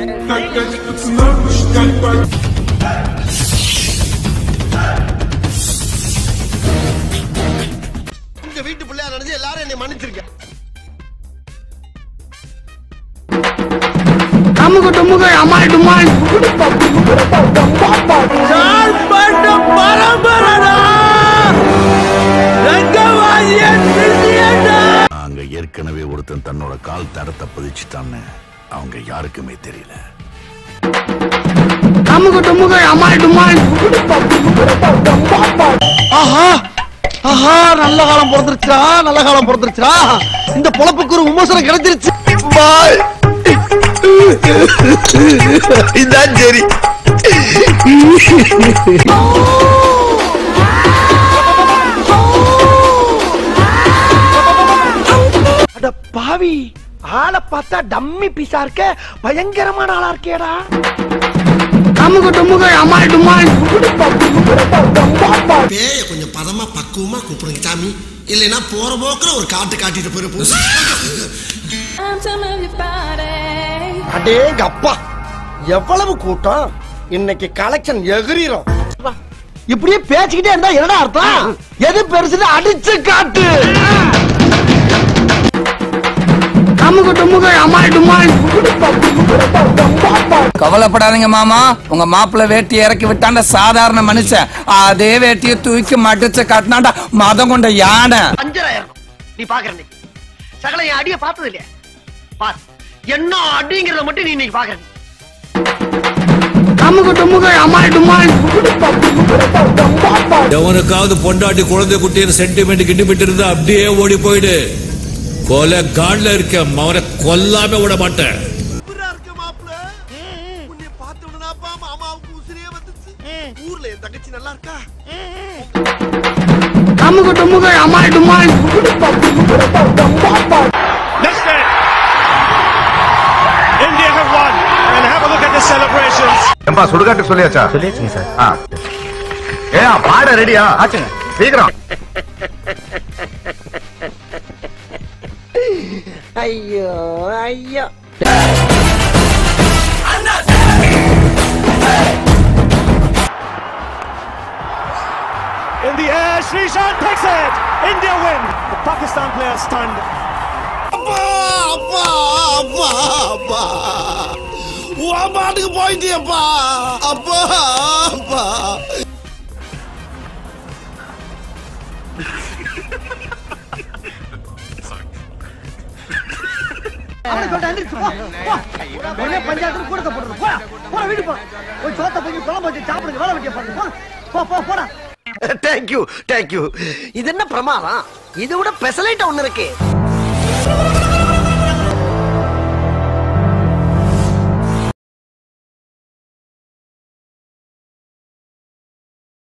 உங்க வீட்டு பிள்ளையா நினைச்சு எல்லாரும் என்னை மன்னிச்சிருக்க அமுகு டுமுகு அமால் டுமால் அங்க ஏற்கனவே ஒருத்தன் தன்னோட கால் தடத்தை பதிச்சுட்டான்னு அவங்க யாருக்குமே தெரியல அமுகு டுமுகு அமால் டுமால் ஆஹா ஆஹா நல்ல காலம் பிறந்துருச்சா நல்ல காலம் பிறந்துருச்சா இந்த பொழப்புக்கு ஒரு விமர்சனம் கிடைச்சிருச்சு பாய் இதான் சரி அட பாவி ஆளை பார்த்தா டம்மி பீஸா இருக்க பயங்கரமான ஆளா இருக்கேடா அமுகு டுமுகு அமால் டுமால் பேய கொஞ்சம் பதமா பக்குவமா கூப்பிடுங்க சாமி இல்லைன்னா போற போக்குற ஒரு காட்டு காட்டிட்டு போயிரு அடேங்க அப்பா எவ்வளவு கூட்டம் இன்னைக்கு கலெக்ஷன் எகிரிரும் இப்படியே பேசிக்கிட்டே இருந்தா என்னடா அர்த்தம் எது பெருசுன்னு அடிச்சு காட்டு அமுகு டுமுகு அமால் டுமால் கவலைப்படாதீங்க மாமா உங்க மாப்பிள்ளை வேட்டி இறக்கி விட்டாண்ட சாதாரண மனுஷன் அதே வேட்டியை தூக்கி மடிச்சு கட்டினாண்டா மதம் கொண்ட யானை அஞ்சராயிரம் நீ பாக்குற நீ சகல என் அடிய பார்த்தது இல்லையா பார் என்ன அடிங்கிறத மட்டும் நீ இன்னைக்கு பாக்குற அமுகு டுமுகு அமால் டுமால் எவனுக்காவது பொண்டாட்டி குழந்தை குட்டின்னு சென்டிமெண்ட் கிண்டிமிட்டு இருந்தா அப்படியே ஓடி போயிடு கொலை காட்ல இருக்க அவனை கொல்லாம விட மாட்டேன் ஊர்ல என் தங்கச்சி நல்லா இருக்கா அமுகு டுமுகு அமால் டுமால் India have won, and have a look at the celebrations. ஏம்பா சுடுகாட்டு சொல்லியாச்சா சொல்லியாச்சுங்க சார் ஏ பாட ரெடியா ஆச்சுங்க சீக்கிரம் ஐயோ ஐயோ In the air, Srishan takes it. India win. The Pakistan players stunned. அப்பா அப்பா அப்பா அப்பா உன் பாட்டுக்கு போயிட்டியப்பா அப்பா அப்பா பஞ்சாயத்து கூடத்தை போடுறது போடா போடா வீடு போ போய் சோத்த போய் குழம்பு வச்சு சாப்பிடுங்க வேலை வெட்டிய பாருங்க போ போ போடா தேங்க்யூ தேங்க்யூ இது என்ன பிரமாதம் இதை விட பெசலைட்ட ஒண்ணு இருக்கு